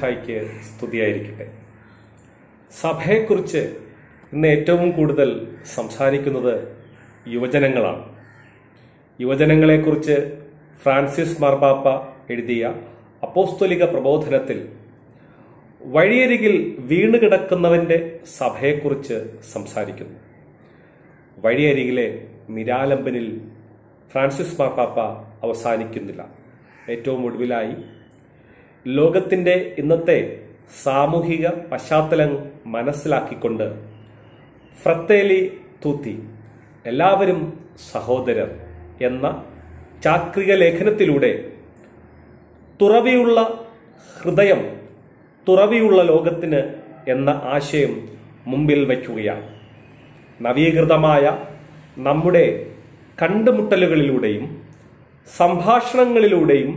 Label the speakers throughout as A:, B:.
A: മിശിഹായ്ക്ക് സ്തുതിയായിരിക്കട്ടെ സഭയെക്കുറിച്ച് ഇന്ന് ഏറ്റവും കൂടുതൽ സംസാരിക്കുന്നത് യുവജനങ്ങളാണ് യുവജനങ്ങളെക്കുറിച്ച് ഫ്രാൻസിസ് മാർപ്പാപ്പ എഴുതിയ അപ്പോസ്തോലിക പ്രബോധനത്തിൽ വഴിയരികിൽ വീണുകിടക്കുന്നവന്റെ സഭയെക്കുറിച്ച് സംസാരിക്കുന്നു വഴിയരികിലെ നിരാലംബനിൽ ഫ്രാൻസിസ് മാർപ്പാപ്പ അവസാനിക്കുന്നില്ല ഏറ്റവും ഒടുവിലായി ലോകത്തിന്റെ ഇന്നത്തെ സാമൂഹിക പശ്ചാത്തലം മനസ്സിലാക്കിക്കൊണ്ട് ഫ്രത്തേലി തൂത്തി എല്ലാവരും സഹോദരർ എന്ന ചാക്രിക ലേഖനത്തിലൂടെ തുറവിയുള്ള ഹൃദയം തുറവിയുള്ള ലോകത്തിന് എന്ന ആശയം മുമ്പിൽ വയ്ക്കുകയാണ് നവീകൃതമായ നമ്മുടെ കണ്ടുമുട്ടലുകളിലൂടെയും സംഭാഷണങ്ങളിലൂടെയും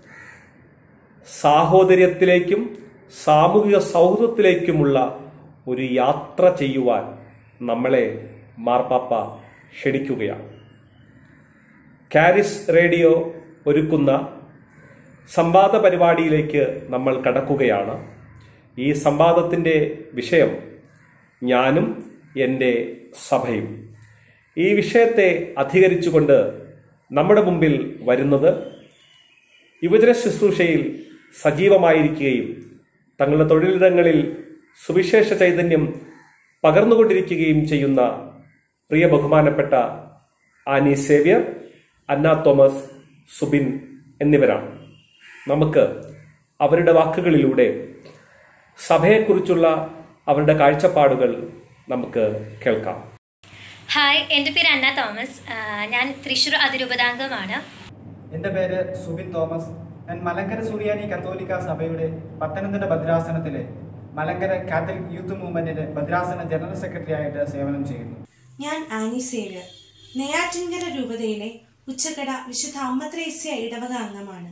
A: സാഹോദര്യത്തിലേക്കും സാമൂഹിക സൗഹൃദത്തിലേക്കുമുള്ള ഒരു യാത്ര ചെയ്യുവാൻ നമ്മളെ മാർപ്പാപ്പ ക്ഷണിക്കുകയാണ് കാരിസ് റേഡിയോ ഒരുക്കുന്ന സംവാദ പരിപാടിയിലേക്ക് നമ്മൾ കടക്കുകയാണ് ഈ സംവാദത്തിൻ്റെ വിഷയം ഞാനും എൻ്റെ സഭയും ഈ വിഷയത്തെ അധികരിച്ചുകൊണ്ട് നമ്മുടെ മുമ്പിൽ വരുന്നത് യുവജന ശുശ്രൂഷയിൽ സജീവമായിരിക്കുകയും തങ്ങളുടെ തൊഴിലിടങ്ങളിൽ സുവിശേഷ ചൈതന്യം പകർന്നുകൊണ്ടിരിക്കുകയും ചെയ്യുന്ന പ്രിയ ബഹുമാനപ്പെട്ട ആനി സേവ്യർ അന്ന തോമസ് സുബിൻ എന്നിവരാണ് നമുക്ക് അവരുടെ വാക്കുകളിലൂടെ സഭയെക്കുറിച്ചുള്ള അവരുടെ കാഴ്ചപ്പാടുകൾ നമുക്ക് കേൾക്കാം
B: ഹായ് എൻ്റെ പേര് അന്ന തോമസ് ആ, ഞാൻ തൃശ്ശൂർ അതിരൂപതാംഗമാണ്
C: എൻ്റെ പേര് സുബിൻ തോമസ് ഞാൻ മലങ്കര സുറിയാനി കത്തോലിക്ക സഭയുടെ പത്തനംതിട്ട ഭദ്രാസനത്തിലെ മലങ്കര കാത്തലിക് യൂത്ത് മൂവ്മെന്റിന്റെ ഭദ്രാസന ജനറൽ സെക്രട്ടറി ആയിട്ട് സേവനം ചെയ്യുന്നു
D: ഞാൻ ആനി സേവ്യർ നെയ്യാറ്റിൻകര രൂപതയിലെ ഉച്ചക്കട വിശുദ്ധ അമ്മത്രേസ്യ ഇടവക അംഗമാണ്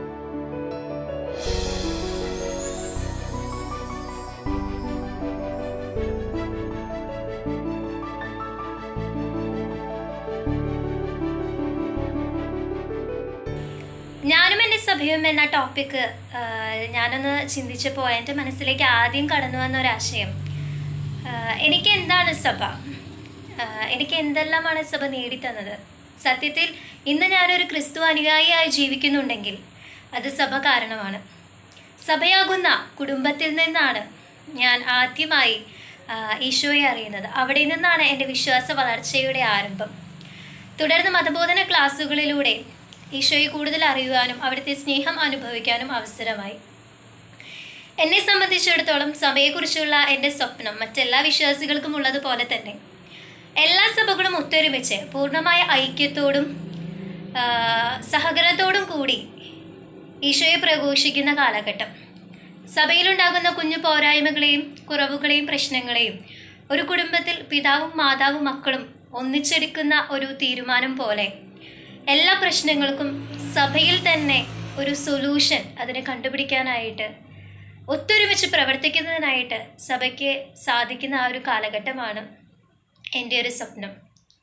B: ഞാനും എൻ്റെ സഭയും എന്ന ടോപ്പിക്ക് ഞാനൊന്ന് ചിന്തിച്ചപ്പോൾ എൻ്റെ മനസ്സിലേക്ക് ആദ്യം കടന്നു വന്ന ഒരാശയം ആ, എനിക്ക് എന്താണ് സഭ ആ, എനിക്ക് എന്തെല്ലാമാണ് സഭ നേടിത്തന്നത് സത്യത്തിൽ ഇന്ന് ഞാനൊരു ക്രിസ്തു അനുയായിയായി ജീവിക്കുന്നുണ്ടെങ്കിൽ അത് സഭ കാരണമാണ് സഭയാകുന്ന കുടുംബത്തിൽ നിന്നാണ് ഞാൻ ആദ്യമായി ആ, ഈശോയെ അറിയുന്നത് അവിടെ നിന്നാണ് എൻ്റെ വിശ്വാസ വളർച്ചയുടെ ആരംഭം തുടർന്ന് മതബോധന ക്ലാസ്സുകളിലൂടെ ഈശോയെ കൂടുതൽ അറിയുവാനും അവിടുത്തെ സ്നേഹം അനുഭവിക്കാനും അവസരമായി എന്നെ സംബന്ധിച്ചിടത്തോളം സഭയെക്കുറിച്ചുള്ള എൻ്റെ സ്വപ്നം മറ്റെല്ലാ വിശ്വാസികൾക്കും ഉള്ളതുപോലെ തന്നെ എല്ലാ സഭകളും ഒത്തൊരുമിച്ച് പൂർണ്ണമായ ഐക്യത്തോടും ആ, സഹകരണത്തോടും കൂടി ഈശോയെ പ്രഘോഷിക്കുന്ന കാലഘട്ടം സഭയിലുണ്ടാകുന്ന കുഞ്ഞു പോരായ്മകളെയും കുറവുകളെയും പ്രശ്നങ്ങളെയും ഒരു കുടുംബത്തിൽ പിതാവും മാതാവും മക്കളും ഒന്നിച്ചെടുക്കുന്ന ഒരു തീരുമാനം പോലെ എല്ലാ പ്രശ്നങ്ങൾക്കും സഭയിൽ തന്നെ ഒരു സൊല്യൂഷൻ അതിനെ കണ്ടുപിടിക്കാനായിട്ട് ഒത്തൊരുമിച്ച് പ്രവർത്തിക്കുന്നതിനായിട്ട് സഭയ്ക്ക് സാധിക്കുന്ന ആ ഒരു കാലഘട്ടമാണ് എൻ്റെ ഒരു സ്വപ്നം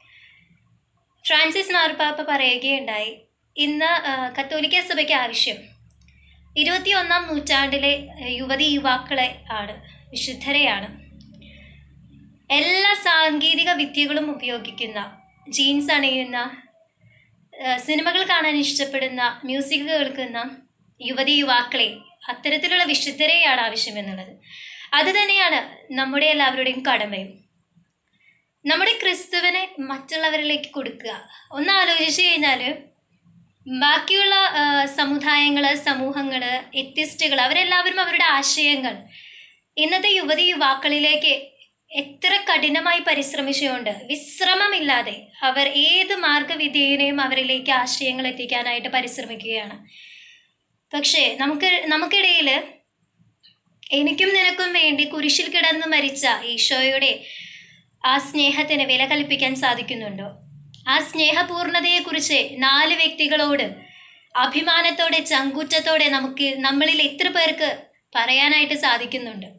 B: ഫ്രാൻസിസ് മാർപ്പാപ്പ പറയുകയുണ്ടായി ഇന്ന് ആ, കത്തോലിക്ക സഭയ്ക്ക് ആവശ്യം ഇരുപത്തിയൊന്നാം നൂറ്റാണ്ടിലെ യുവതി യുവാക്കളെ ആണ് വിശുദ്ധരെയാണ് എല്ലാ സാങ്കേതിക വിദ്യകളും ഉപയോഗിക്കുന്ന ജീൻസ് അണിയുന്ന ആ, സിനിമകൾ കാണാൻ ഇഷ്ടപ്പെടുന്ന മ്യൂസിക് കേൾക്കുന്ന യുവതി യുവാക്കളെ അത്തരത്തിലുള്ള വിശുദ്ധരെയാണ് ആവശ്യമെന്നുള്ളത് അത് തന്നെയാണ് നമ്മുടെ എല്ലാവരുടെയും കടമയും നമ്മുടെ ക്രിസ്തുവിനെ മറ്റുള്ളവരിലേക്ക് കൊടുക്കുക ഒന്ന് ആലോചിച്ച് കഴിഞ്ഞാൽ ബാക്കിയുള്ള സമുദായങ്ങൾ സമൂഹങ്ങൾ എത്തിസ്റ്റുകൾ അവരെല്ലാവരും അവരുടെ ആശയങ്ങൾ ഇന്നത്തെ യുവതി യുവാക്കളിലേക്ക് എത്ര കഠിനമായി പരിശ്രമിച്ചുകൊണ്ട് വിശ്രമമില്ലാതെ അവർ ഏത് മാർഗവിദ്യയിനെയും അവരിലേക്ക് ആശയങ്ങൾ എത്തിക്കാനായിട്ട് പരിശ്രമിക്കുകയാണ് പക്ഷേ നമുക്ക് നമുക്കിടയിൽ എനിക്കും നിനക്കും വേണ്ടി കുരിശിൽ കിടന്ന് മരിച്ച ഈശോയുടെ ആ സ്നേഹത്തിന് വില കൽപ്പിക്കാൻ സാധിക്കുന്നുണ്ടോ ആ സ്നേഹപൂർണതയെക്കുറിച്ച് നാല് വ്യക്തികളോട് അഭിമാനത്തോടെ ചങ്കൂറ്റത്തോടെ നമുക്ക് നമ്മളിൽ എത്ര പേർക്ക് പറയാനായിട്ട് സാധിക്കുന്നുണ്ട്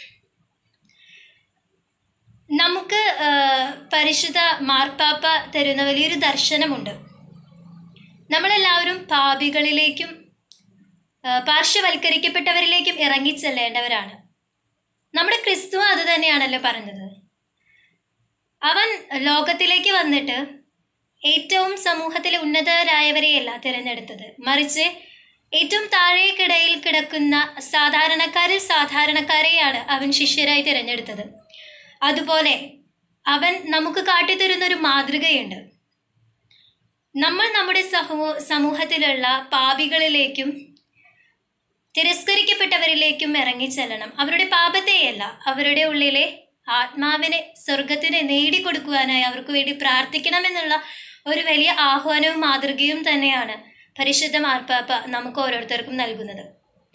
B: നമുക്ക് ആ, പരിശുദ്ധ മാർപ്പാപ്പ തരുന്ന വലിയൊരു ദർശനമുണ്ട് നമ്മളെല്ലാവരും പാപികളിലേക്കും ആ, പാർശ്വവൽക്കരിക്കപ്പെട്ടവരിലേക്കും ഇറങ്ങിച്ചെല്ലേണ്ടവരാണ് നമ്മുടെ ക്രിസ്തു അത് തന്നെയാണല്ലോ പറഞ്ഞത് അവൻ ലോകത്തിലേക്ക് വന്നിട്ട് ഏറ്റവും സമൂഹത്തിലെ ഉന്നതരായവരെയല്ല തിരഞ്ഞെടുത്തത് മറിച്ച് ഏറ്റവും താഴേക്കിടയിൽ കിടക്കുന്ന സാധാരണക്കാരിൽ സാധാരണക്കാരെയാണ് അവൻ ശിഷ്യരായി തിരഞ്ഞെടുത്തത് അതുപോലെ അവൻ നമുക്ക് കാട്ടിത്തരുന്ന ഒരു മാതൃകയുണ്ട് നമ്മൾ നമ്മുടെ സമൂ സമൂഹത്തിലുള്ള പാപികളിലേക്കും തിരസ്കരിക്കപ്പെട്ടവരിലേക്കും ഇറങ്ങിച്ചെല്ലണം അവരുടെ പാപത്തെയല്ല അവരുടെ ഉള്ളിലെ ആത്മാവിനെ സ്വർഗത്തിനെ നേടിക്കൊടുക്കുവാനായി അവർക്ക് വേണ്ടി പ്രാർത്ഥിക്കണമെന്നുള്ള ഒരു വലിയ ആഹ്വാനവും മാതൃകയും തന്നെയാണ് പരിശുദ്ധ മാർപ്പാപ്പ നമുക്ക് ഓരോരുത്തർക്കും നൽകുന്നത്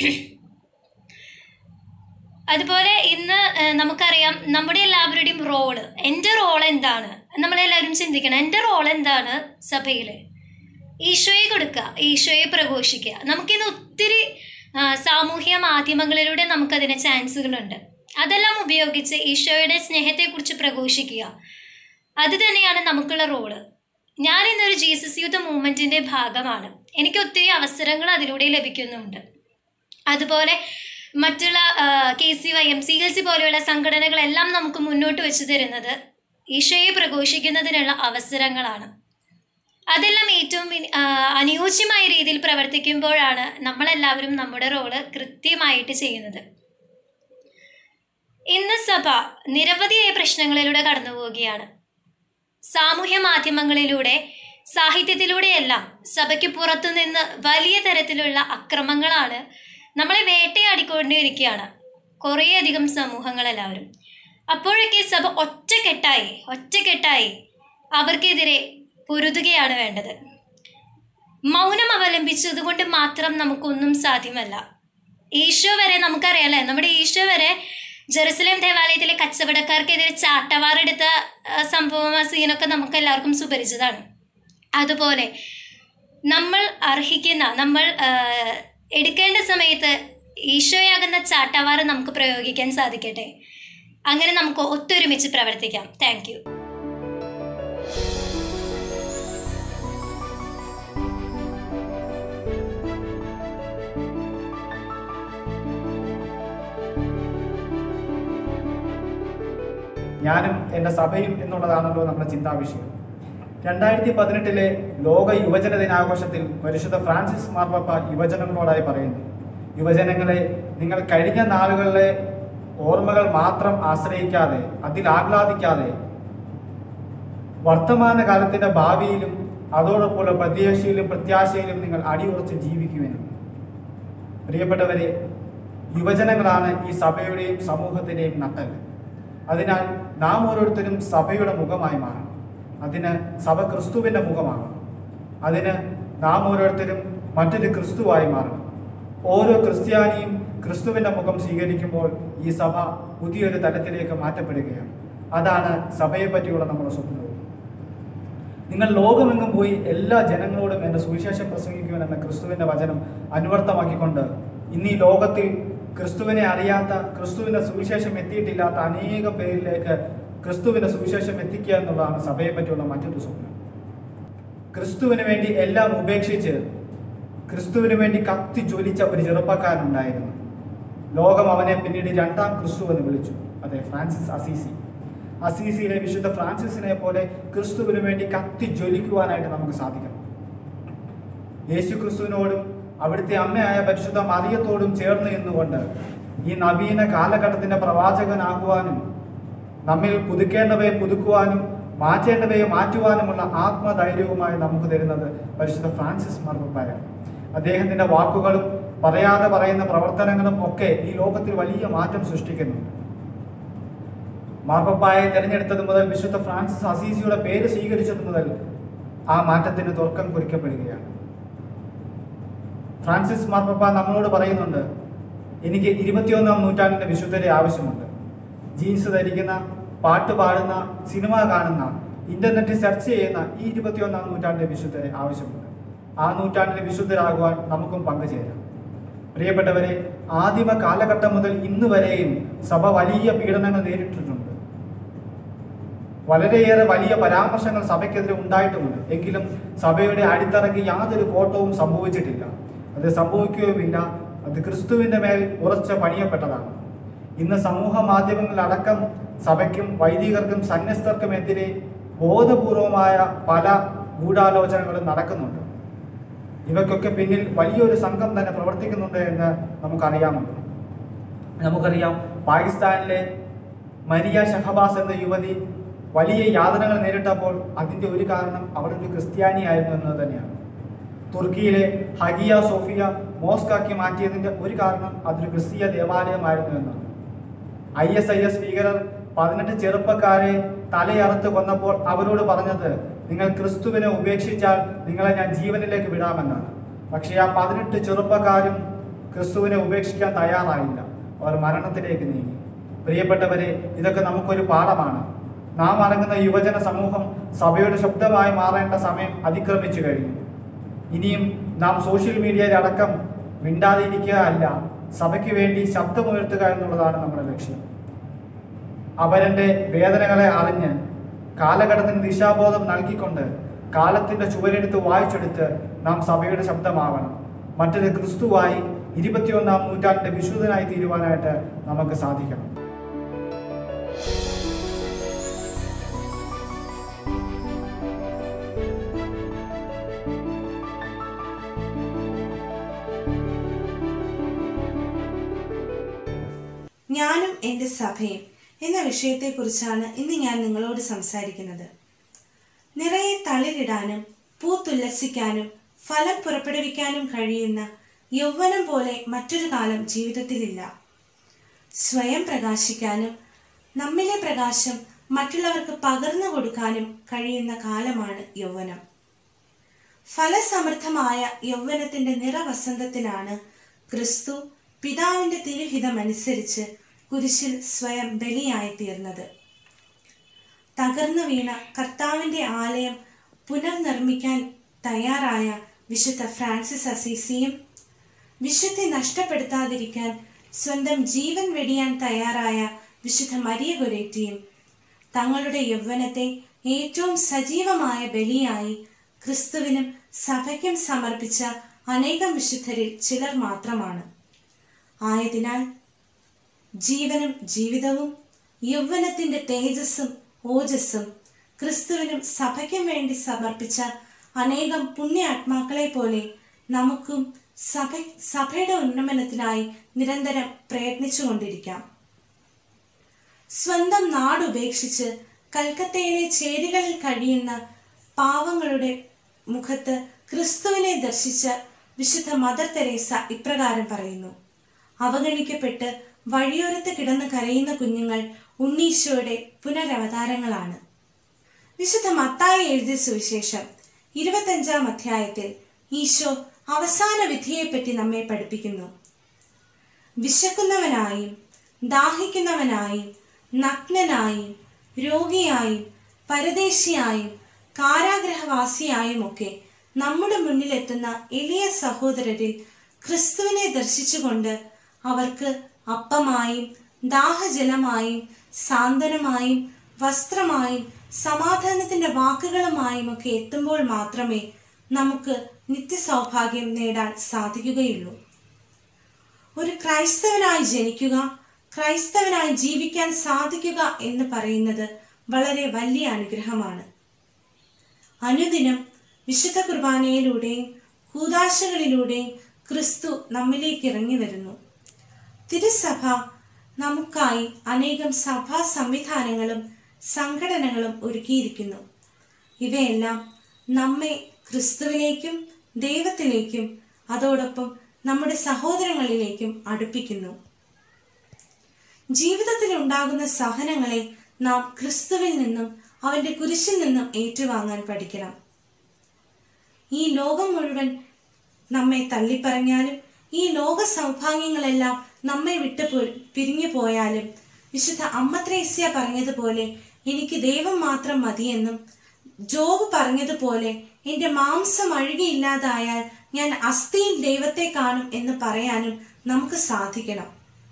B: അതുപോലെ ഇന്ന് ഏഹ്, നമുക്കറിയാം നമ്മുടെ എല്ലാവരുടെയും റോള് എൻ്റെ റോൾ എന്താണ് നമ്മളെല്ലാവരും ചിന്തിക്കണം എൻ്റെ റോൾ എന്താണ് സഭയിൽ ഈശോയെ കൊടുക്കുക ഈശോയെ പ്രഘോഷിക്കുക നമുക്കിന്ന് ഒത്തിരി ആ, സാമൂഹ്യ മാധ്യമങ്ങളിലൂടെ നമുക്കതിന് ചാൻസുകളുണ്ട് അതെല്ലാം ഉപയോഗിച്ച് ഈശോയുടെ സ്നേഹത്തെക്കുറിച്ച് പ്രഘോഷിക്കുക അത് തന്നെയാണ് നമുക്കുള്ള റോള് ഞാൻ ഇന്നൊരു ജീസസ് യൂത്ത് മൂവ്മെൻറ്റിൻ്റെ ഭാഗമാണ് എനിക്ക് ഒത്തിരി അവസരങ്ങൾ അതിലൂടെ ലഭിക്കുന്നുണ്ട് അതുപോലെ മറ്റുള്ള K C Y M C L C പോലെയുള്ള സംഘടനകളെല്ലാം നമുക്ക് മുന്നോട്ട് വെച്ച് തരുന്നത് ഈശോയെ പ്രഘോഷിക്കുന്നതിനുള്ള അവസരങ്ങളാണ് അതെല്ലാം ഏറ്റവും ഇനി- ആ, അനുയോജ്യമായ രീതിയിൽ പ്രവർത്തിക്കുമ്പോഴാണ് നമ്മളെല്ലാവരും നമ്മുടെ റോള് കൃത്യമായിട്ട് ചെയ്യുന്നത് ഇന്ന് സഭ നിരവധിയായ പ്രശ്നങ്ങളിലൂടെ കടന്നു പോവുകയാണ് സാമൂഹ്യ മാധ്യമങ്ങളിലൂടെ സാഹിത്യത്തിലൂടെയെല്ലാം സഭയ്ക്ക് പുറത്തുനിന്ന് വലിയ തരത്തിലുള്ള അക്രമങ്ങളാണ് നമ്മളെ വേട്ടയാടിക്കൊണ്ടിരിക്കുകയാണ് കുറേയധികം സമൂഹങ്ങളെല്ലാവരും അപ്പോഴൊക്കെ സഭ ഒറ്റക്കെട്ടായി ഒറ്റക്കെട്ടായി അവർക്കെതിരെ പൊരുതുകയാണ് വേണ്ടത് മൗനം അവലംബിച്ചതുകൊണ്ട് മാത്രം നമുക്കൊന്നും സാധ്യമല്ല ഈശോ വരെ നമുക്കറിയാലേ നമ്മുടെ ഈശോ വരെ ജെറുസലേം ദേവാലയത്തിലെ കച്ചവടക്കാർക്കെതിരെ ചാട്ടവാറെടുത്ത ആ, സംഭവം ആ സീനൊക്കെ നമുക്ക് എല്ലാവർക്കും സുപരിചിതമാണ് അതുപോലെ നമ്മൾ അർഹിക്കുന്ന നമ്മൾ ആ, എടുക്കേണ്ട സമയത്ത് ഈശോയാകുന്ന ചാട്ടവാറ് നമുക്ക് പ്രയോഗിക്കാൻ സാധിക്കട്ടെ അങ്ങനെ നമുക്ക് ഒത്തൊരുമിച്ച് പ്രവർത്തിക്കാം താങ്ക് യു
C: ഞാനും എൻ്റെ സഭയും എന്നുള്ളതാണല്ലോ നമ്മുടെ ചിന്താവിഷയം രണ്ടായിരത്തി പതിനെട്ടിലെ ലോക യുവജന ദിനാഘോഷത്തിൽ പരിശുദ്ധ ഫ്രാൻസിസ് മാർപ്പാപ്പ യുവജനങ്ങളോടായി പറയുന്നു യുവജനങ്ങളെ നിങ്ങൾ കഴിഞ്ഞ നാളുകളിലെ ഓർമ്മകൾ മാത്രം ആശ്രയിക്കാതെ അതിൽ ആഹ്ലാദിക്കാതെ വർത്തമാനകാലത്തിന്റെ ഭാവിയിലും അതോടൊപ്പമുള്ള പ്രതീക്ഷയിലും പ്രത്യാശയിലും നിങ്ങൾ അടിയുറച്ച് ജീവിക്കുവാനും പ്രിയപ്പെട്ടവരെ യുവജനങ്ങളാണ് ഈ സഭയുടെയും സമൂഹത്തിൻ്റെയും നട്ടൽ അതിനാൽ നാം ഓരോരുത്തരും സഭയുടെ മുഖമായി മാറണം അതിന് സഭ ക്രിസ്തുവിൻ്റെ മുഖമാകണം അതിന് നാം ഓരോരുത്തരും മറ്റൊരു ക്രിസ്തുവായി മാറണം ഓരോ ക്രിസ്ത്യാനിയും ക്രിസ്തുവിൻ്റെ മുഖം സ്വീകരിക്കുമ്പോൾ ഈ സഭ പുതിയൊരു തലത്തിലേക്ക് മാറ്റപ്പെടുകയാണ് അതാണ് സഭയെ പറ്റിയുള്ള നമ്മുടെ സ്വപ്നവും നിങ്ങൾ ലോകമെങ്ങും പോയി എല്ലാ ജനങ്ങളോടും എൻ്റെ സുവിശേഷം പ്രസംഗിക്കുവാൻ എന്ന ക്രിസ്തുവിൻ്റെ വചനം അനുവർത്തമാക്കിക്കൊണ്ട് ഇന്ന് ഈ ലോകത്തിൽ ക്രിസ്തുവിനെ അറിയാത്ത ക്രിസ്തുവിൻ്റെ സുവിശേഷം എത്തിയിട്ടില്ലാത്ത അനേകം പേരിലേക്ക് ക്രിസ്തുവിൻ്റെ സുവിശേഷം എത്തിക്കുക എന്നുള്ളതാണ് സഭയെ പറ്റിയുള്ള മറ്റൊരു സ്വപ്നം ക്രിസ്തുവിന് വേണ്ടി എല്ലാം ഉപേക്ഷിച്ച് ക്രിസ്തുവിന് വേണ്ടി കത്തി ജ്വലിച്ച ഒരു ചെറുപ്പക്കാരനുണ്ടായിരുന്നു ലോകം അവനെ പിന്നീട് രണ്ടാം ക്രിസ്തു എന്ന് വിളിച്ചു അതെ ഫ്രാൻസിസ് അസീസി അസീസിയിലെ വിശുദ്ധ ഫ്രാൻസിസിനെ പോലെ ക്രിസ്തുവിന് വേണ്ടി കത്തി ജ്വലിക്കുവാനായിട്ട് നമുക്ക് സാധിക്കണം യേശു ക്രിസ്തുവിനോടും അവിടുത്തെ അമ്മയായ പരിശുദ്ധ മറിയത്തോടും ചേർന്ന് നിന്നുകൊണ്ട് ഈ നവീന കാലഘട്ടത്തിന്റെ പ്രവാചകനാകുവാനും നമ്മിൽ പുതുക്കേണ്ടവയെ പുതുക്കുവാനും മാറ്റേണ്ടവയെ മാറ്റുവാനുമുള്ള ആത്മധൈര്യവുമായി നമുക്ക് തരുന്നത് പരിശുദ്ധ ഫ്രാൻസിസ് മാർപ്പായാണ് അദ്ദേഹത്തിന്റെ വാക്കുകളും പറയാതെ പറയുന്ന പ്രവർത്തനങ്ങളും ഒക്കെ ഈ ലോകത്തിൽ വലിയ മാറ്റം സൃഷ്ടിക്കുന്നുണ്ട് മാർപ്പപ്പായെ തിരഞ്ഞെടുത്തത് മുതൽ വിശുദ്ധ ഫ്രാൻസിസ് അസീസിയുടെ പേര് സ്വീകരിച്ചത് മുതൽ ആ മാറ്റത്തിന് തുറക്കം കുറിക്കപ്പെടുകയാണ് ഫ്രാൻസിസ് മാർപ്പപ്പ നമ്മളോട് പറയുന്നുണ്ട് എനിക്ക് ഇരുപത്തിയൊന്നാം നൂറ്റാണ്ടിന്റെ വിശുദ്ധരെ ആവശ്യമുണ്ട് ജീൻസ് ധരിക്കുന്ന പാട്ട് പാടുന്ന സിനിമ കാണുന്ന ഇന്റർനെറ്റ് സെർച്ച് ചെയ്യുന്ന ഈ ഇരുപത്തിയൊന്നാം നൂറ്റാണ്ടിലെ വിശുദ്ധരെ ആവശ്യമുണ്ട് ആ നൂറ്റാണ്ടിലെ വിശുദ്ധരാകുവാൻ നമുക്കും പങ്കുചേരാം പ്രിയപ്പെട്ടവരെ ആദിമ കാലഘട്ടം മുതൽ ഇന്ന് വരെയും സഭ വലിയ പീഡനങ്ങൾ നേരിട്ടിട്ടുണ്ട് വളരെയേറെ വലിയ പരാമർശങ്ങൾ സഭയ്ക്കെതിരെ ഉണ്ടായിട്ടുമുണ്ട് എങ്കിലും സഭയുടെ അടിത്തറയ്ക്ക് യാതൊരു കോട്ടവും സംഭവിച്ചിട്ടില്ല അത് സംഭവിക്കുകയുമില്ല അത് ക്രിസ്തുവിൻ്റെ മേൽ ഉറച്ച പണിയപ്പെട്ടതാണ് ഇന്ന് സമൂഹ മാധ്യമങ്ങളിലടക്കം സഭയ്ക്കും വൈദികർക്കും സന്യസ്തർക്കുമെതിരെ ബോധപൂർവമായ പല ഗൂഢാലോചനകളും നടക്കുന്നുണ്ട് ഇവയ്ക്കൊക്കെ പിന്നിൽ വലിയൊരു സംഘം തന്നെ പ്രവർത്തിക്കുന്നുണ്ട് എന്ന് നമുക്കറിയാമല്ലോ നമുക്കറിയാം പാകിസ്ഥാനിലെ മരിയ ഷഹബാസ് എന്ന യുവതി വലിയ യാതനകൾ നേരിട്ടപ്പോൾ അതിൻ്റെ ഒരു കാരണം അവൾ ഒരു ക്രിസ്ത്യാനിയായിരുന്നു എന്നത് തന്നെയാണ് തുർക്കിയിലെ ഹഗിയ സോഫിയ മോസ്കാക്കി മാറ്റിയതിൻ്റെ ഒരു കാരണം അതൊരു ക്രിസ്തീയ ദേവാലയമായിരുന്നു എന്നാണ് ഐ എസ് ഐ എസ് ഭീകരർ പതിനെട്ട് ചെറുപ്പക്കാരെ തലയറുത്ത് കൊന്നപ്പോൾ അവരോട് പറഞ്ഞത് നിങ്ങൾ ക്രിസ്തുവിനെ ഉപേക്ഷിച്ചാൽ നിങ്ങളെ ഞാൻ ജീവനിലേക്ക് വിടാമെന്നാണ് പക്ഷേ ആ പതിനെട്ട് ചെറുപ്പക്കാരും ക്രിസ്തുവിനെ ഉപേക്ഷിക്കാൻ തയ്യാറായില്ല അവർ മരണത്തിലേക്ക് നീങ്ങി പ്രിയപ്പെട്ടവരെ ഇതൊക്കെ നമുക്കൊരു പാഠമാണ് നാം അടങ്ങുന്ന യുവജന സമൂഹം സഭയുടെ ശബ്ദമായി മാറേണ്ട സമയം അതിക്രമിച്ചു കഴിഞ്ഞു ഇനിയും നാം സോഷ്യൽ മീഡിയയിലടക്കം മിണ്ടാതിരിക്കുക അല്ല സഭയ്ക്ക് വേണ്ടി ശബ്ദമുയർത്തുക എന്നുള്ളതാണ് നമ്മുടെ ലക്ഷ്യം അവരൻ്റെ വേദനകളെ അറിഞ്ഞ് കാലഘട്ടത്തിന് ദിശാബോധം നൽകിക്കൊണ്ട് കാലത്തിൻ്റെ ചുവരെടുത്ത് വായിച്ചെടുത്ത് നാം സഭയുടെ ശബ്ദമാവണം മറ്റൊരു ക്രിസ്തുവായി ഇരുപത്തിയൊന്നാം നൂറ്റാണ്ടിൻ്റെ വിശുദ്ധനായി തീരുവാനായിട്ട് നമുക്ക് സാധിക്കണം
D: ഞാനും എൻ്റെ സഭയും എന്ന വിഷയത്തെക്കുറിച്ചാണ് ഇന്ന് ഞാൻ നിങ്ങളോട് സംസാരിക്കുന്നത് നിറയെ തളിരിടാനും പൂത്തുല്ലസിക്കാനും ഫലം പുറപ്പെടുവിക്കാനും കഴിയുന്ന യൗവനം പോലെ മറ്റൊരു കാലം ജീവിതത്തിലില്ല സ്വയം പ്രകാശിക്കാനും നമ്മിലെ പ്രകാശം മറ്റുള്ളവർക്ക് പകർന്നു കൊടുക്കാനും കഴിയുന്ന കാലമാണ് യൗവനം ഫലസമൃദ്ധമായ യൗവനത്തിന്റെ നിറവസന്തത്തിലാണ് ക്രിസ്തു പിതാവിന്റെ തിരുഹിതമനുസരിച്ച് കുരിശിൽ സ്വയം ബലിയായി തീർന്നത് തകർന്നു വീണ കർത്താവിന്റെ ആലയം പുനർനിർമ്മിക്കാൻ തയ്യാറായ വിശുദ്ധ ഫ്രാൻസിസ് അസീസിയും വിശുദ്ധി നഷ്ടപ്പെടുത്താതിരിക്കാൻ സ്വന്തം ജീവൻ വെടിയാൻ തയ്യാറായ വിശുദ്ധ മരിയ ഗൊരേറ്റിയും തങ്ങളുടെ യൗവനത്തെ ഏറ്റവും സജീവമായ ബലിയായി ക്രിസ്തുവിനും സഭയ്ക്കും സമർപ്പിച്ച അനേകം വിശുദ്ധരിൽ ചിലർ മാത്രമാണ് ആയതിനാൽ ജീവനും ജീവിതവും യൗവനത്തിന്റെ തേജസ്സും ഓജസ്സും ക്രിസ്തുവിനും സഭയ്ക്കും വേണ്ടി സമർപ്പിച്ച അനേകം പുണ്യാത്മാക്കളെ പോലെ നമുക്കും സഭ സഭയുടെ ഉന്നമനത്തിനായി നിരന്തരം പ്രയത്നിച്ചുകൊണ്ടിരിക്കാം സ്വന്തം നാട് ഉപേക്ഷിച്ച് കൽക്കത്തയിലെ ചേരികളിൽ കഴിയുന്ന പാവങ്ങളുടെ മുഖത്ത് ക്രിസ്തുവിനെ ദർശിച്ച വിശുദ്ധ മദർ തെരേസ ഇപ്രകാരം പറയുന്നു അവഗണിക്കപ്പെട്ട് വഴിയോരത്ത് കിടന്ന് കരയുന്ന കുഞ്ഞുങ്ങൾ ഉണ്ണീശോയുടെ പുനരവതാരങ്ങളാണ് വിശുദ്ധ മത്തായി എഴുതിയ സുവിശേഷം ഇരുപത്തഞ്ചാം അധ്യായത്തിൽ ഈശോ അവസാന വിധിയെപ്പറ്റി നമ്മെ പഠിപ്പിക്കുന്നു വിശക്കുന്നവനായും ദാഹിക്കുന്നവനായും നഗ്നനായും രോഗിയായും പരദേശിയായും കാരാഗ്രഹവാസിയായും ഒക്കെ നമ്മുടെ മുന്നിലെത്തുന്ന എളിയ സഹോദരരിൽ ക്രിസ്തുവിനെ ദർശിച്ചുകൊണ്ട് അവർക്ക് അപ്പമായും ദാഹജലമായും സാന്ത്വനമായും വസ്ത്രമായും സമാധാനത്തിന്റെ വാക്കുകളുമായും ഒക്കെ എത്തുമ്പോൾ മാത്രമേ നമുക്ക് നിത്യസൗഭാഗ്യം നേടാൻ സാധിക്കുകയുള്ളൂ ഒരു ക്രൈസ്തവനായി ജനിക്കുക ക്രൈസ്തവനായി ജീവിക്കാൻ സാധിക്കുക എന്ന് പറയുന്നത് വളരെ വലിയ അനുഗ്രഹമാണ് അനുദിനം വിശുദ്ധ കുർബാനയിലൂടെയും കൂതാശകളിലൂടെയും ക്രിസ്തു നമ്മിലേക്ക് ഇറങ്ങി വരുന്നു തിരുസഭ നമുക്കായി അനേകം സഭാ സംവിധാനങ്ങളും സംഘടനകളും ഒരുക്കിയിരിക്കുന്നു ഇവയെല്ലാം നമ്മെ ക്രിസ്തുവിലേക്കും ദൈവത്തിലേക്കും അതോടൊപ്പം നമ്മുടെ സഹോദരങ്ങളിലേക്കും അടുപ്പിക്കുന്നു ജീവിതത്തിൽ ഉണ്ടാകുന്ന സഹനങ്ങളെ നാം ക്രിസ്തുവിൽ നിന്നും അവന്റെ കുരിശിൽ നിന്നും ഏറ്റുവാങ്ങാൻ പഠിക്കണം ഈ ലോകം മുഴുവൻ നമ്മെ തള്ളിപ്പറഞ്ഞാലും ഈ ലോക സൗഭാഗ്യങ്ങളെല്ലാം നമ്മെ വിട്ട് പോ- പിരിഞ്ഞു പോയാലും വിശുദ്ധ അമ്മത്രേസ്യ പറഞ്ഞതുപോലെ എനിക്ക് ദൈവം മാത്രം മതിയെന്നും ജോബ് പറഞ്ഞതുപോലെ എന്റെ മാംസം അഴുകിയില്ലാതായാൽ ഞാൻ അസ്ഥിയിൽ ദൈവത്തെ കാണും എന്ന് പറയാനും നമുക്ക് സാധിക്കണം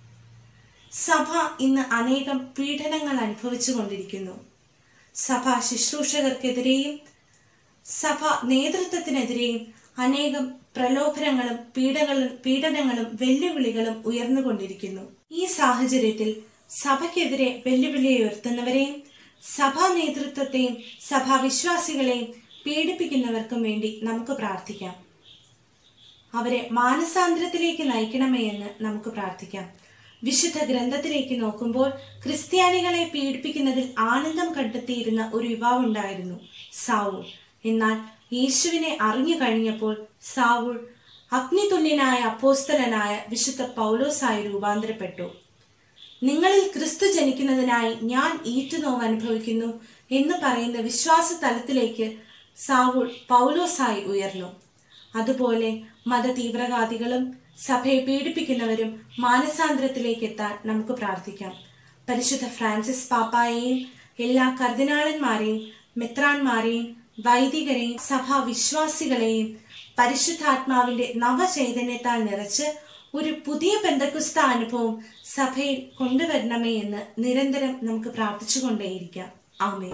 D: സഭ ഇന്ന് അനേകം പീഡനങ്ങൾ അനുഭവിച്ചു കൊണ്ടിരിക്കുന്നു സഭ ശുശ്രൂഷകർക്കെതിരെയും സഭ നേതൃത്വത്തിനെതിരെയും അനേകം പ്രലോഭനങ്ങളും പീഡകളും പീഡനങ്ങളും വെല്ലുവിളികളും ഉയർന്നുകൊണ്ടിരിക്കുന്നു ഈ സാഹചര്യത്തിൽ സഭയ്ക്കെതിരെ വെല്ലുവിളി ഉയർത്തുന്നവരെയും സഭാ നേതൃത്വത്തെയും സഭാവിശ്വാസികളെയും പീഡിപ്പിക്കുന്നവർക്കും വേണ്ടി നമുക്ക് പ്രാർത്ഥിക്കാം അവരെ മാനസാന്തരത്തിലേക്ക് നയിക്കണമേ എന്ന് നമുക്ക് പ്രാർത്ഥിക്കാം വിശുദ്ധ ഗ്രന്ഥത്തിലേക്ക് നോക്കുമ്പോൾ ക്രിസ്ത്യാനികളെ പീഡിപ്പിക്കുന്നതിൽ ആനന്ദം കണ്ടെത്തിയിരുന്ന ഒരു യുവാവുണ്ടായിരുന്നു സാവൂൾ എന്നാൽ യേശുവിനെ അറിഞ്ഞു കഴിഞ്ഞപ്പോൾ സാവൂൾ അഗ്നിതുല്യനായ അപ്പോസ്തലനായ വിശുദ്ധ പൗലോസായി രൂപാന്തരപ്പെട്ടു നിങ്ങളിൽ ക്രിസ്തു ജനിക്കുന്നതിനായി ഞാൻ ഈറ്റുനോവ് അനുഭവിക്കുന്നു എന്ന് പറയുന്ന വിശ്വാസ തലത്തിലേക്ക് സാവൂൾ പൗലോസായി ഉയർന്നു അതുപോലെ മതതീവ്രവാദികളും സഭയെ പീഡിപ്പിക്കുന്നവരും മാനസാന്തരത്തിലേക്ക് എത്താൻ നമുക്ക് പ്രാർത്ഥിക്കാം പരിശുദ്ധ ഫ്രാൻസിസ് പാപ്പായെയും എല്ലാ കർദിനാളന്മാരെയും മെത്രാന്മാരെയും വൈദികരെയും സഭാ വിശ്വാസികളെയും പരിശുദ്ധാത്മാവിന്റെ നവചൈതന്യത്താൽ നിറച്ച് ഒരു പുതിയ ബന്ധക്കുസ്ത അനുഭവം സഭയിൽ കൊണ്ടുവരണമേ എന്ന് നിരന്തരം നമുക്ക് പ്രാർത്ഥിച്ചുകൊണ്ടേയിരിക്കാം ആമേ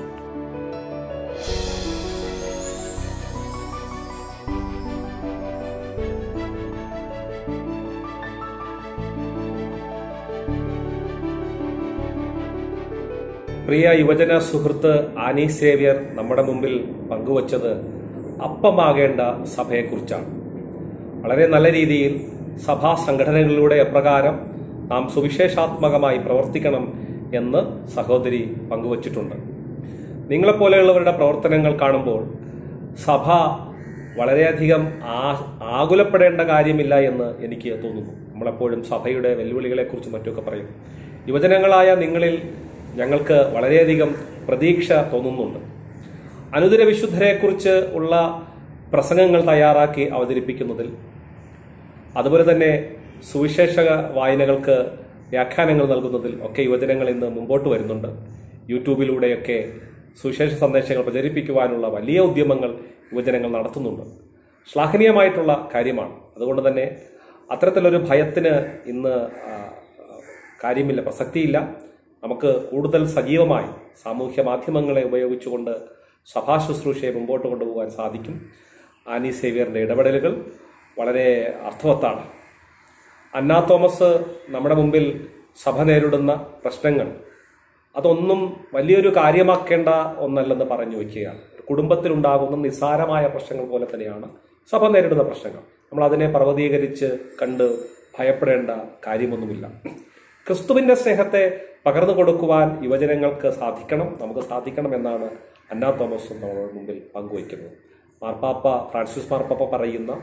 A: പ്രിയ യുവജന സുഹൃത്ത് ആനി സേവ്യർ നമ്മുടെ മുമ്പിൽ പങ്കുവച്ചത് അപ്പമാകേണ്ട സഭയെക്കുറിച്ചാണ് വളരെ നല്ല രീതിയിൽ സഭാ സംഘടനകളിലൂടെ എപ്രകാരം നാം സുവിശേഷാത്മകമായി പ്രവർത്തിക്കണം എന്ന് സഹോദരി പങ്കുവച്ചിട്ടുണ്ട് നിങ്ങളെപ്പോലെയുള്ളവരുടെ പ്രവർത്തനങ്ങൾ കാണുമ്പോൾ സഭ വളരെയധികം ആ ആകുലപ്പെടേണ്ട കാര്യമില്ല എന്ന് എനിക്ക് തോന്നുന്നു നമ്മളെപ്പോഴും സഭയുടെ വെല്ലുവിളികളെക്കുറിച്ച് മറ്റൊക്കെ പറയും യുവജനങ്ങളായ നിങ്ങളിൽ ഞങ്ങൾക്ക് വളരെയധികം പ്രതീക്ഷ തോന്നുന്നുണ്ട് അനുദിന വിശുദ്ധരെക്കുറിച്ച് ഉള്ള പ്രസംഗങ്ങൾ തയ്യാറാക്കി അവതരിപ്പിക്കുന്നതിൽ അതുപോലെ തന്നെ സുവിശേഷ വായനകൾക്ക് വ്യാഖ്യാനങ്ങൾ നൽകുന്നതിൽ ഒക്കെ യുവജനങ്ങൾ ഇന്ന് മുമ്പോട്ട് വരുന്നുണ്ട് യൂട്യൂബിലൂടെയൊക്കെ സുവിശേഷ സന്ദേശങ്ങൾ പ്രചരിപ്പിക്കുവാനുള്ള വലിയ ഉദ്യമങ്ങൾ യുവജനങ്ങൾ നടത്തുന്നുണ്ട് ശ്ലാഘനീയമായിട്ടുള്ള കാര്യമാണ് അതുകൊണ്ട് തന്നെ അത്തരത്തിലൊരു ഭയത്തിന് ഇന്ന് ആ, കാര്യമില്ല പ്രസക്തിയില്ല നമുക്ക് കൂടുതൽ സജീവമായി സാമൂഹ്യ മാധ്യമങ്ങളെ ഉപയോഗിച്ചുകൊണ്ട് സഭാ ശുശ്രൂഷയെ മുമ്പോട്ട് കൊണ്ടുപോകാൻ സാധിക്കും ആനി സേവിയറിന്റെ ഇടപെടലുകൾ വളരെ അർത്ഥവത്താണ് അന്നാ തോമസ് നമ്മുടെ മുമ്പിൽ സഭ നേരിടുന്ന പ്രശ്നങ്ങൾ അതൊന്നും വലിയൊരു കാര്യമാക്കേണ്ട ഒന്നല്ലെന്ന് പറഞ്ഞു വയ്ക്കുകയാണ് ഒരു കുടുംബത്തിലുണ്ടാകുന്ന നിസ്സാരമായ പ്രശ്നങ്ങൾ പോലെ തന്നെയാണ് സഭ നേരിടുന്ന പ്രശ്നങ്ങൾ നമ്മൾ അതിനെ പർവ്വതീകരിച്ച് കണ്ട് ഭയപ്പെടേണ്ട കാര്യമൊന്നുമില്ല ക്രിസ്തുവിന്റെ സ്നേഹത്തെ പകർന്നു കൊടുക്കുവാൻ യുവജനങ്ങൾക്ക് സാധിക്കണം നമുക്ക് സാധിക്കണം എന്നാണ് അന്നാ തോമസും നമ്മുടെ മുമ്പിൽ പങ്കുവയ്ക്കുന്നത് മാർപ്പാപ്പ ഫ്രാൻസിസ് മാർപ്പാപ്പ പറയുന്ന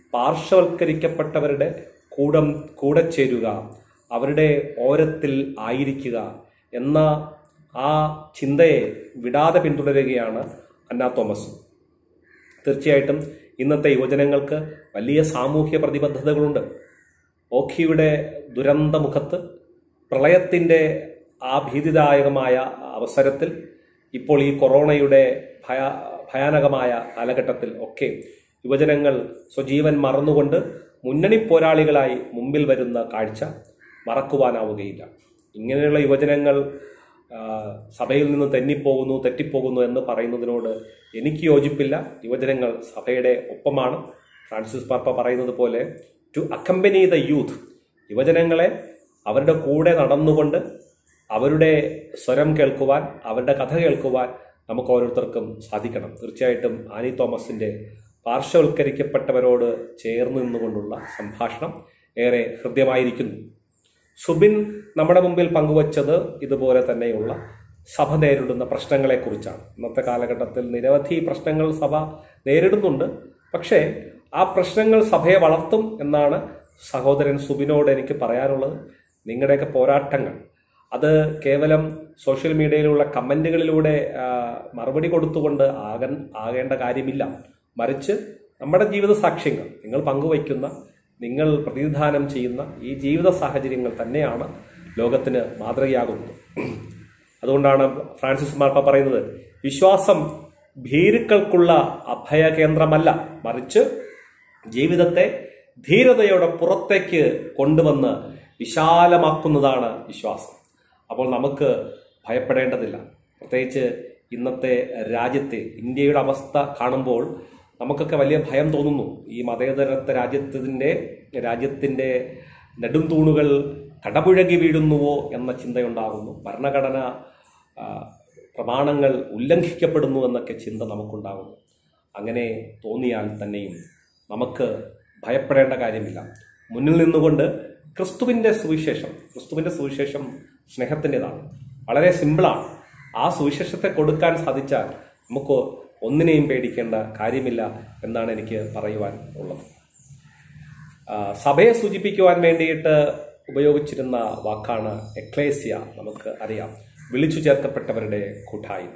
A: പാർശ്വവൽക്കരിക്കപ്പെട്ടവരുടെ കൂടം കൂടെ ചേരുക അവരുടെ ഓരത്തിൽ ആയിരിക്കുക എന്ന ആ ചിന്തയെ വിടാതെ പിന്തുടരുകയാണ് അന്നാ തോമസ് തീർച്ചയായിട്ടും ഇന്നത്തെ യുവജനങ്ങൾക്ക് വലിയ സാമൂഹ്യ പ്രതിബദ്ധതകളുണ്ട് ഓഖിയുടെ ദുരന്ത മുഖത്ത് പ്രളയത്തിൻ്റെ ആ ഭീതിദായകമായ അവസരത്തിൽ ഇപ്പോൾ ഈ കൊറോണയുടെ ഭയ ഭയാനകമായ കാലഘട്ടത്തിൽ ഒക്കെ യുവജനങ്ങൾ സ്വജീവൻ മറന്നുകൊണ്ട് മുന്നണി പോരാളികളായി മുമ്പിൽ വരുന്ന കാഴ്ച മറക്കുവാനാവുകയില്ല ഇങ്ങനെയുള്ള യുവജനങ്ങൾ ആ, സഭയിൽ നിന്ന് തെന്നിപ്പോകുന്നു തെറ്റിപ്പോകുന്നു എന്ന് പറയുന്നതിനോട് എനിക്ക് യോജിപ്പില്ല യുവജനങ്ങൾ സഭയുടെ ഒപ്പമാണ് ഫ്രാൻസിസ് പാപ്പ പറയുന്നത് പോലെ ടു അക്കമ്പനി ദ യൂത്ത് യുവജനങ്ങളെ അവരുടെ കൂടെ നടന്നുകൊണ്ട് അവരുടെ സ്വരം കേൾക്കുവാൻ അവരുടെ കഥ കേൾക്കുവാൻ നമുക്ക് ഓരോരുത്തർക്കും സാധിക്കണം തീർച്ചയായിട്ടും ആനി തോമസിന്റെ പാർശ്വവൽക്കരിക്കപ്പെട്ടവരോട് ചേർന്ന് നിന്നുകൊണ്ടുള്ള സംഭാഷണം ഏറെ ഹൃദ്യമായിരിക്കുന്നു സുബിൻ നമ്മുടെ മുമ്പിൽ പങ്കുവച്ചത് ഇതുപോലെ തന്നെയുള്ള സഭ നേരിടുന്ന പ്രശ്നങ്ങളെക്കുറിച്ചാണ് ഇന്നത്തെ കാലഘട്ടത്തിൽ നിരവധി പ്രശ്നങ്ങൾ സഭ നേരിടുന്നുണ്ട് പക്ഷേ ആ പ്രശ്നങ്ങൾ സഭയെ വളർത്തും എന്നാണ് സഹോദരൻ സുബിനോട് എനിക്ക് പറയാനുള്ളത് നിങ്ങളുടെയൊക്കെ പോരാട്ടങ്ങൾ അത് കേവലം സോഷ്യൽ മീഡിയയിലുള്ള കമന്റുകളിലൂടെ ആ, മറുപടി കൊടുത്തുകൊണ്ട് ആകൻ ആകേണ്ട കാര്യമില്ല മറിച്ച് നമ്മുടെ ജീവിത സാക്ഷ്യങ്ങൾ നിങ്ങൾ പങ്കുവയ്ക്കുന്ന നിങ്ങൾ പ്രതിനിധാനം ചെയ്യുന്ന ഈ ജീവിത സാഹചര്യങ്ങൾ തന്നെയാണ് ലോകത്തിന് മാതൃകയാകുന്നത് അതുകൊണ്ടാണ് ഫ്രാൻസിസ് മാർപ്പ പറയുന്നത് വിശ്വാസം ഭീരുക്കൾക്കുള്ള അഭയകേന്ദ്രമല്ല മറിച്ച് ജീവിതത്തെ ധീരതയോടെ പുറത്തേക്ക് കൊണ്ടുവന്ന് വിശാലമാക്കുന്നതാണ് വിശ്വാസം അപ്പോൾ നമുക്ക് ഭയപ്പെടേണ്ടതില്ല പ്രത്യേകിച്ച് ഇന്നത്തെ രാജ്യത്തെ ഇന്ത്യയുടെ അവസ്ഥ കാണുമ്പോൾ നമുക്കൊക്കെ വലിയ ഭയം തോന്നുന്നു ഈ മതേതരത്വ രാജ്യത്തിൻ്റെ രാജ്യത്തിൻ്റെ നെടും തൂണുകൾ കടപുഴകി വീഴുന്നുവോ എന്ന ചിന്തയുണ്ടാകുന്നു ഭരണഘടന ആ, പ്രമാണങ്ങൾ ഉല്ലംഘിക്കപ്പെടുന്നു എന്നൊക്കെ ചിന്ത നമുക്കുണ്ടാകുന്നു അങ്ങനെ തോന്നിയാൽ തന്നെയും നമുക്ക് ഭയപ്പെടേണ്ട കാര്യമില്ല മുന്നിൽ നിന്നുകൊണ്ട് ക്രിസ്തുവിൻ്റെ സുവിശേഷം ക്രിസ്തുവിൻ്റെ സുവിശേഷം സ്നേഹത്തിൻ്റെതാണ് വളരെ സിമ്പിളാണ് ആ സുവിശേഷത്തെ കൊടുക്കാൻ സാധിച്ചാൽ നമുക്ക് ഒന്നിനെയും പേടിക്കേണ്ട കാര്യമില്ല എന്നാണ് എനിക്ക് പറയുവാൻ ഉള്ളത് ആ, സഭയെ സൂചിപ്പിക്കുവാൻ വേണ്ടിയിട്ട് ഉപയോഗിച്ചിരുന്ന വാക്കാണ് എക്ലേസിയ നമുക്ക് അറിയാം വിളിച്ചു ചേർക്കപ്പെട്ടവരുടെ കൂട്ടായ്മ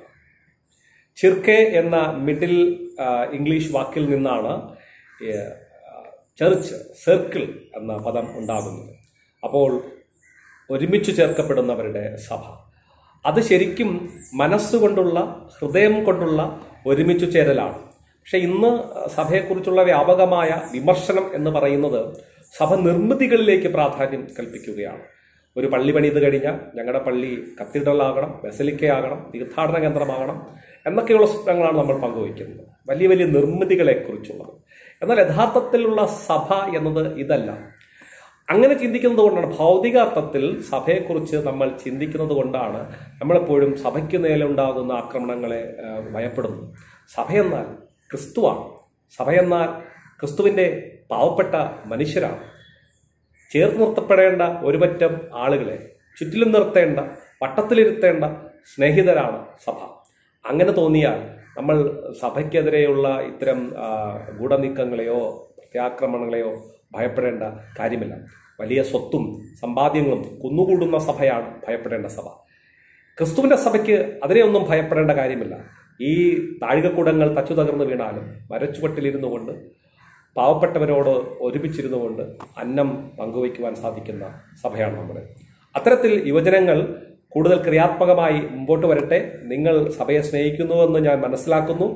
A: ചിർക്കെ എന്ന മിഡിൽ ആ, ഇംഗ്ലീഷ് വാക്കിൽ നിന്നാണ് ഏ, ആ, ചർച്ച് സർക്കിൾ എന്ന പദം ഉണ്ടാകുന്നത് അപ്പോൾ ഒരുമിച്ച് ചേർക്കപ്പെടുന്നവരുടെ സഭ അത് ശരിക്കും മനസ്സുകൊണ്ടുള്ള ഹൃദയം കൊണ്ടുള്ള ഒരുമിച്ച് ചേരലാണ് പക്ഷെ ഇന്ന് സഭയെക്കുറിച്ചുള്ള വ്യാപകമായ വിമർശനം എന്ന് പറയുന്നത് സഭ നിർമ്മിതികളിലേക്ക് പ്രാധാന്യം കൽപ്പിക്കുകയാണ് ഒരു പള്ളി പണിത് കഴിഞ്ഞാൽ ഞങ്ങളുടെ പള്ളി കത്തീഡ്രലാകണം ബസലിക്കയാകണം തീർത്ഥാടന കേന്ദ്രമാകണം എന്നൊക്കെയുള്ള സ്വപ്നങ്ങളാണ് നമ്മൾ പങ്കുവയ്ക്കുന്നത് വലിയ വലിയ നിർമ്മിതികളെക്കുറിച്ചുള്ളത് എന്നാൽ യഥാർത്ഥത്തിലുള്ള സഭ എന്നത് ഇതല്ല അങ്ങനെ ചിന്തിക്കുന്നത് കൊണ്ടാണ് ഭൗതികാർത്ഥത്തിൽ സഭയെക്കുറിച്ച് നമ്മൾ ചിന്തിക്കുന്നത് കൊണ്ടാണ് നമ്മളെപ്പോഴും സഭയ്ക്ക് നേലുണ്ടാകുന്ന ആക്രമണങ്ങളെ ആ, ഭയപ്പെടുന്നത് സഭയെന്നാൽ ക്രിസ്തുവാണ് സഭയെന്നാൽ ക്രിസ്തുവിൻ്റെ പാവപ്പെട്ട മനുഷ്യരാണ് ചേർത്ത് നിർത്തപ്പെടേണ്ട ഒരു പറ്റം ആളുകളെ ചുറ്റിലും നിർത്തേണ്ട വട്ടത്തിലിരുത്തേണ്ട സ്നേഹിതരാണ് സഭ അങ്ങനെ തോന്നിയാൽ നമ്മൾ സഭയ്ക്കെതിരെയുള്ള ഇത്തരം ആ, ഗൂഢനീക്കങ്ങളെയോ പ്രത്യാക്രമണങ്ങളെയോ ഭയപ്പെടേണ്ട കാര്യമില്ല വലിയ സ്വത്തും സമ്പാദ്യങ്ങളും കുന്നുകൂടുന്ന സഭയാണ് ഭയപ്പെടേണ്ട സഭ ക്രിസ്തുവിന്റെ സഭയ്ക്ക് അതിനെയൊന്നും ഭയപ്പെടേണ്ട കാര്യമില്ല ഈ താഴികക്കുടങ്ങൾ തച്ചു തകർന്നു വീണാലും മരച്ചുവട്ടിലിരുന്നു കൊണ്ട് പാവപ്പെട്ടവരോട് ഒരുമിച്ചിരുന്നു കൊണ്ട് അന്നം പങ്കുവയ്ക്കുവാൻ സാധിക്കുന്ന സഭയാണ് നമ്മുടെ അത്തരത്തിൽ യുവജനങ്ങൾ കൂടുതൽ ക്രിയാത്മകമായി മുമ്പോട്ട് വരട്ടെ നിങ്ങൾ സഭയെ സ്നേഹിക്കുന്നുവെന്ന് ഞാൻ മനസ്സിലാക്കുന്നു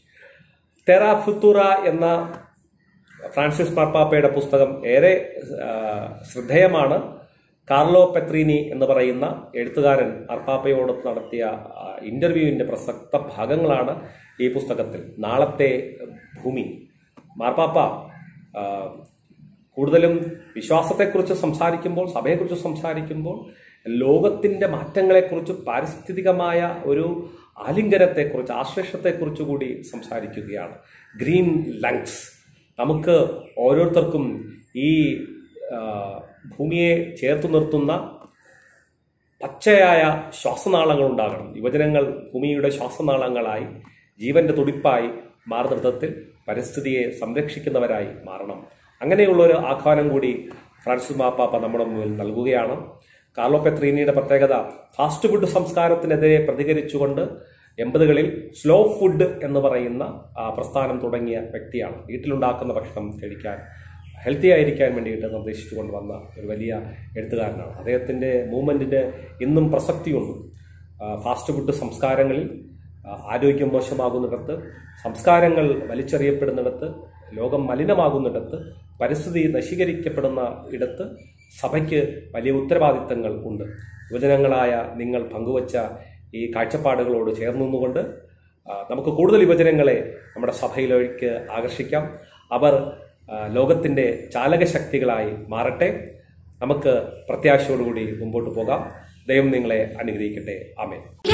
A: തെറ ഫുത്തുറ എന്ന ഫ്രാൻസിസ് മാർപ്പാപ്പയുടെ പുസ്തകം ഏറെ ആ, ശ്രദ്ധേയമാണ് കാർലോ പെത്രീനി എന്ന് പറയുന്ന എഴുത്തുകാരൻ മാർപ്പാപ്പയോട് നടത്തിയ ആ, ഇന്റർവ്യൂവിന്റെ പ്രസക്ത ഭാഗങ്ങളാണ് ഈ പുസ്തകത്തിൽ നാളത്തെ ഭൂമി മാർപ്പാപ്പ ആ, കൂടുതലും വിശ്വാസത്തെക്കുറിച്ച് സംസാരിക്കുമ്പോൾ സഭയെക്കുറിച്ച് സംസാരിക്കുമ്പോൾ ലോകത്തിന്റെ മാറ്റങ്ങളെക്കുറിച്ച് പാരിസ്ഥിതികമായ ഒരു ആലിംഗനത്തെക്കുറിച്ച് ആശ്ലേഷത്തെക്കുറിച്ച് കൂടി സംസാരിക്കുകയാണ് ഗ്രീൻ ലങ്സ് നമുക്ക് ഓരോരുത്തർക്കും ഈ ആ, ഭൂമിയെ ചേർത്ത് നിർത്തുന്ന പച്ചയായ ശ്വാസനാളങ്ങൾ ഉണ്ടാകണം യുവജനങ്ങൾ ഭൂമിയുടെ ശ്വാസനാളങ്ങളായി ജീവന്റെ തുടിപ്പായി മാറുന്ന വിധത്തിൽ പരിസ്ഥിതിയെ സംരക്ഷിക്കുന്നവരായി മാറണം അങ്ങനെയുള്ള ഒരു ആഹ്വാനം കൂടി ഫ്രാൻസിസ് മാപ്പാപ്പ നമ്മുടെ മുന്നിൽ നൽകുകയാണ് കാർലോ പെത്രീനിയുടെ പ്രത്യേകത ഫാസ്റ്റ് ഫുഡ് സംസ്കാരത്തിനെതിരെ പ്രതികരിച്ചുകൊണ്ട് എൺപതുകളിൽ സ്ലോ ഫുഡ് എന്ന് പറയുന്ന ആ, പ്രസ്ഥാനം തുടങ്ങിയ വ്യക്തിയാണ് വീട്ടിലുണ്ടാക്കുന്ന ഭക്ഷണം കഴിക്കാൻ ഹെൽത്തി ആയിരിക്കാൻ വേണ്ടിയിട്ട് നിർദ്ദേശിച്ചു കൊണ്ടുവന്ന ഒരു വലിയ എഴുത്തുകാരനാണ് അദ്ദേഹത്തിൻ്റെ മൂവ്മെൻറ്റിന് ഇന്നും പ്രസക്തിയുണ്ട് ആ, ഫാസ്റ്റ് ഫുഡ് സംസ്കാരങ്ങളിൽ ആ, ആരോഗ്യം മോശമാകുന്നിടത്ത് സംസ്കാരങ്ങൾ വലിച്ചെറിയപ്പെടുന്നിടത്ത് ലോകം മലിനമാകുന്നിടത്ത് പരിസ്ഥിതി നശീകരിക്കപ്പെടുന്ന ഇടത്ത് സഭയ്ക്ക് വലിയ ഉത്തരവാദിത്തങ്ങൾ ഉണ്ട് യുവജനങ്ങളായ നിങ്ങൾ പങ്കുവച്ച ഈ കാഴ്ചപ്പാടുകളോട് ചേർന്ന് നിന്നുകൊണ്ട് ആ, നമുക്ക് കൂടുതൽ യുവജനങ്ങളെ നമ്മുടെ സഭയിലേക്ക് ആകർഷിക്കാം അവർ ആ, ലോകത്തിന്റെ ചാലകശക്തികളായി മാറട്ടെ നമുക്ക് പ്രത്യാശയോടുകൂടി മുമ്പോട്ട് പോകാം ദൈവം നിങ്ങളെ അനുഗ്രഹിക്കട്ടെ ആമേൻ